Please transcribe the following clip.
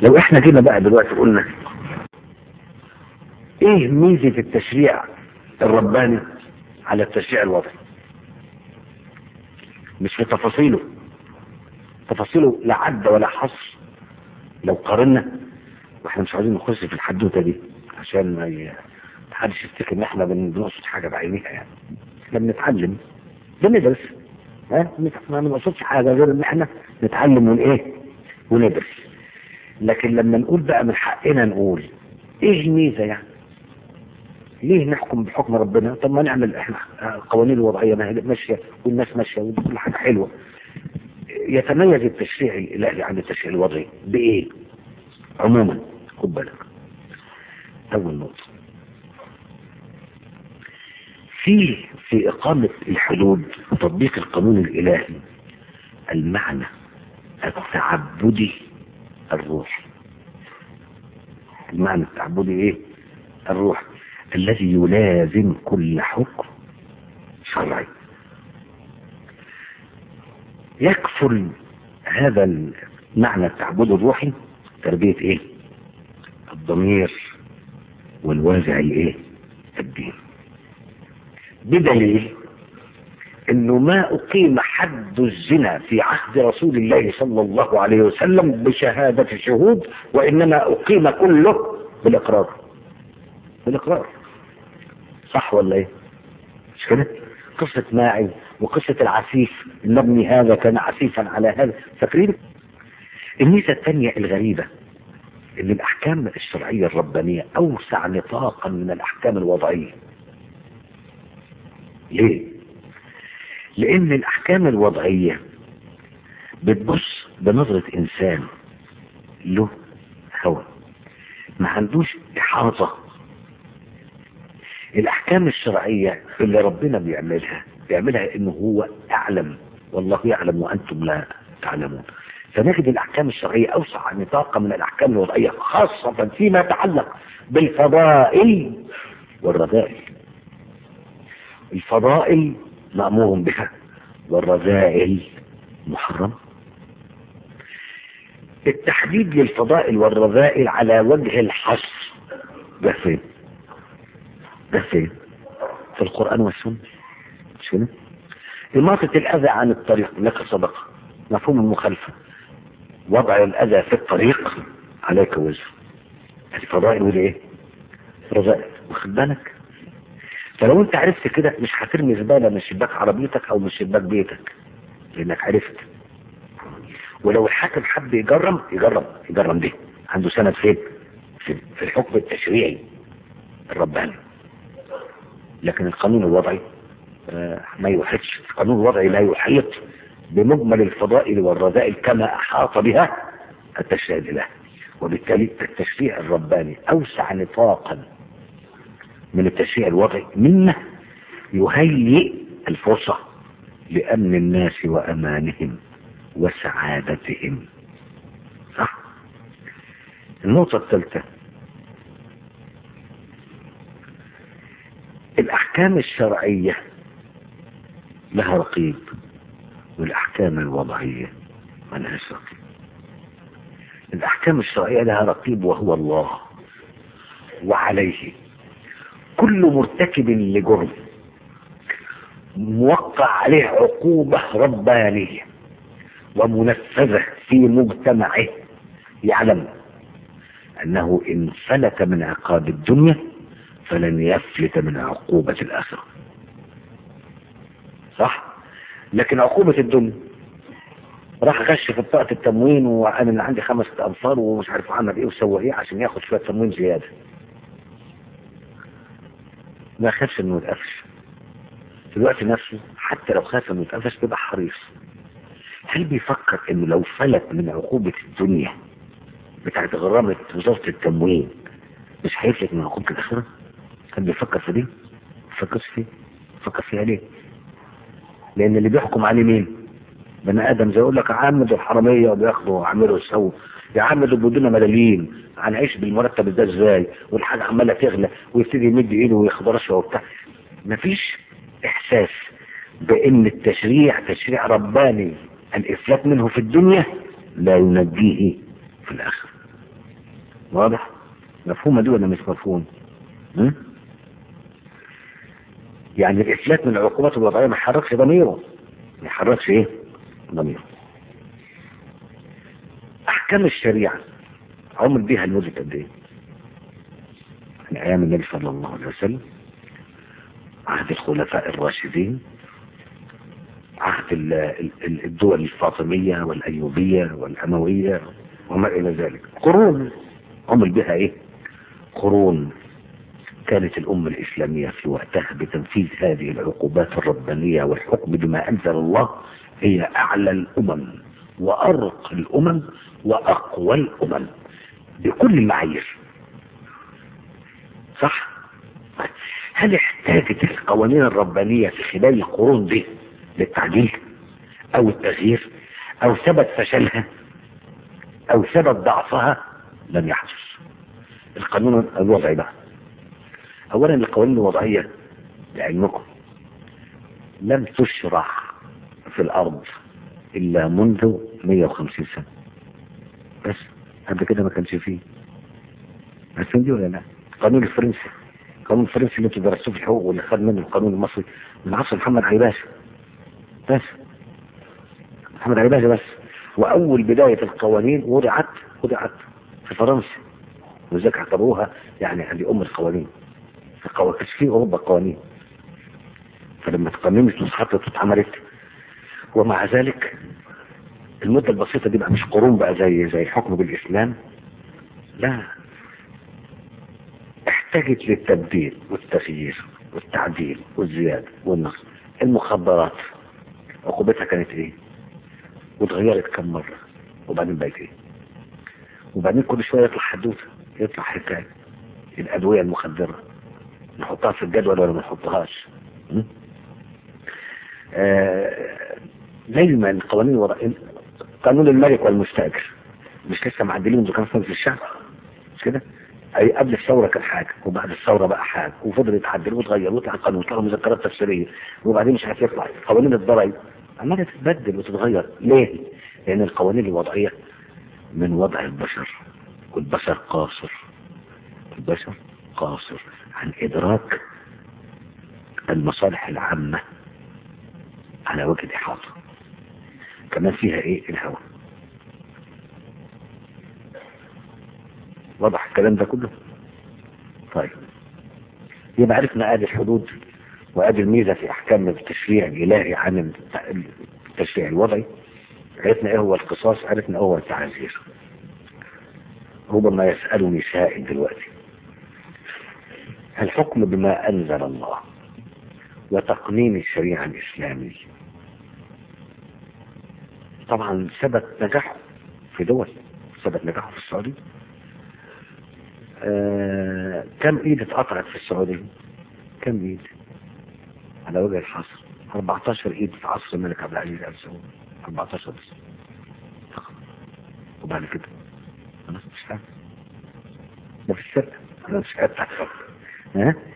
لو احنا جينا بقى دلوقتي قلنا ايه ميزة التشريع الرباني على التشريع الوضعي مش في تفاصيله تفاصيله لا عد ولا حصر لو قارنا واحنا مش عايزين نخش في الحدوته دي عشان ما ي- محدش يفتكر ان احنا بنقصد حاجه بعينيها يعني احنا بنتعلم بندرس ها ما بنقصدش حاجه غير ان احنا نتعلم من ايه وندرس لكن لما نقول بقى من حقنا نقول ايه الميزه يعني ليه نحكم بحكم ربنا طب ما نعمل احنا قوانين الوضعيه ما هي ماشيه والناس ماشيه وكل حاجه حلوه يتميز التشريع الالهي عن التشريع الوضعي بايه عموما خد بالك اول نقطه في في اقامه الحدود وتطبيق القانون الالهي المعنى التعبدي الروحي المعنى التعبدي ايه الروح الذي يلازم كل حكم شرعي يكفل هذا المعنى التعبد الروحي تربية ايه الضمير والوازع الايه الدين بدليل انه ما اقيم حد الزنا في عهد رسول الله صلى الله عليه وسلم بشهادة شهود وانما اقيم كله بالاقرار بالاقرار صح ولا ايه مش كده قصة ماعز وقصة العسيف المبني هذا كان عسيفا على هذا فاكرين الميزة الثانية الغريبة ان الاحكام الشرعية الربانية اوسع نطاقا من الاحكام الوضعية ليه لان الاحكام الوضعية بتبص بنظرة انسان له هوى ما عندوش احاطة الاحكام الشرعية اللي ربنا بيعملها بيعملها انه هو اعلم والله يعلم وانتم لا تعلمون فنجد الاحكام الشرعية اوسع نطاقا من الاحكام الوضعية خاصة فيما يتعلق بالفضائل والرذائل الفضائل مأمور بها والرذائل محرم التحديد للفضائل والرذائل على وجه الحصر ده فين ده فين في القرآن والسنة مش كده إماطة الأذى عن الطريق لك صدقة مفهوم المخالفة وضع الأذى في الطريق عليك وزر الفضائل ودي ايه رذائل واخد بالك فلو انت عرفت كده مش هترمي زبالة من شباك عربيتك او من شباك بيتك لانك عرفت ولو الحاكم حب يجرم يجرم يجرم دي عنده سند فين في في الحكم التشريعي الرباني لكن القانون الوضعي آه، ما يحيطش القانون الوضعي لا يحيط بمجمل الفضائل والرذائل كما احاط بها التشريع الالهي وبالتالي التشريع الرباني اوسع نطاقا من التشريع الوضعي مما يهيئ الفرصة لأمن الناس وأمانهم وسعادتهم صح النقطة الثالثة الأحكام الشرعية لها رقيب والأحكام الوضعية ما لهاش رقيب الأحكام الشرعية لها رقيب وهو الله وعليه كل مرتكب لجرم موقع عليه عقوبة ربانية ومنفذة في مجتمعه يعلم أنه إن فلت من عقاب الدنيا فلن يفلت من عقوبة الآخرة صح لكن عقوبة الدنيا راح غش في بطاقة التموين وقال ان عندي خمسة انفار ومش عارف عمل ايه وسوى ايه عشان ياخد شوية تموين زيادة ما خافش انه يتقفش في الوقت نفسه حتى لو خاف انه يتقفش بيبقى حريص هل بيفكر انه لو فلت من عقوبة الدنيا بتاعت غرامة وزارة التموين مش هيفلت من عقوبة الآخرة؟ كان بيفكر في دي؟ ما بيفكرش فيه؟ بيفكر فيها ليه؟ لأن اللي بيحكم عليه مين؟ بني آدم زي يقول لك يا عم دول حرامية وبياخدوا وعملوا ويسووا يا عم دول بيدونا ملايين هنعيش بالمرتب ده ازاي والحاجة عمالة تغلى ويبتدي يمد ايده وياخد رشوة وبتاع مفيش احساس بان التشريع تشريع رباني الافلات منه في الدنيا لا ينجيه في الاخره واضح مفهومة دي ولا مش مفهوم م? يعني الإفلات من العقوبات الوضعية ما يحركش ضميره ما يحركش إيه ضميره أحكام الشريعة عمر بيها لمدة قد إيه من أيام النبي صلى الله عليه وسلم عهد الخلفاء الراشدين عهد ال- ال- الدول الفاطمية والأيوبية والأموية وما إلى ذلك قرون عمل بها إيه قرون كانت الأمة الإسلامية في وقتها بتنفيذ هذه العقوبات الربانية والحكم بما أنزل الله هي أعلى الأمم وأرقى الأمم وأقوى الأمم بكل المعايير صح هل احتاجت القوانين الربانية في خلال القرون دي للتعديل او التغيير او ثبت فشلها او ثبت ضعفها لم يحدث القانون الوضعي بقى اولا القوانين الوضعية لعلمكم لم تشرع في الارض الا منذ 150 سنة بس قبل كده ما كانش فيه عارفين دي ولا لا القانون الفرنسي القانون الفرنسي اللي انتوا درستوه في الحقوق واللي خد منه القانون المصري من عصر محمد علي باشا بس محمد علي باشا بس واول بداية القوانين وضعت وضعت في فرنسا ولذلك اعتبروها يعني هذه ام القوانين القوانين كانش في اوروبا قوانين فلما تقننت واتحطت واتعملت ومع ذلك المدة البسيطة دي بقى مش قرون بقى زي زي الحكم بالإسلام لا احتاجت للتبديل والتغيير والتعديل والزيادة والنقص المخدرات عقوبتها كانت ايه واتغيرت كم مرة وبعدين بقت ايه وبعدين كل شوية يطلع حدوثة يطلع حكاية الأدوية المخدرة نحطها في الجدول ولا ما نحطهاش م? آه دايما القوانين الوضعية قانون الملك والمستأجر مش لسه معدلين دول كان في مجلس الشعب مش كده اي قبل الثوره كان حاجه وبعد الثوره بقى حاجه وفضل يتعدل ويتغير ويطلع قانون ويطلع مذكرات تفسيريه وبعدين مش عارف يطلع قوانين الضرائب عماله تتبدل وتتغير ليه؟ لان القوانين الوضعيه من وضع البشر والبشر قاصر البشر قاصر عن ادراك المصالح العامه على وجه الاحاطه كمان فيها ايه الهوى واضح الكلام ده كله طيب يبقى عرفنا ادي الحدود وادي الميزة في احكام التشريع الالهي عن التشريع الوضعي عرفنا ايه هو القصاص عرفنا ايه هو التعزير ربما يسألني سائل دلوقتي الحكم بما انزل الله وتقنين الشريعة الاسلامي طبعا ثبت نجاحه في دول ثبت نجاحه في السعودية آه كم ايد اتقطعت في السعودية كم ايد على وجه الحصر 14 ايد في عصر الملك عبد العزيز ال سعود 14 بس فقط وبعد كده انا مش فاهم ده في السرقة انا مش فاهم ها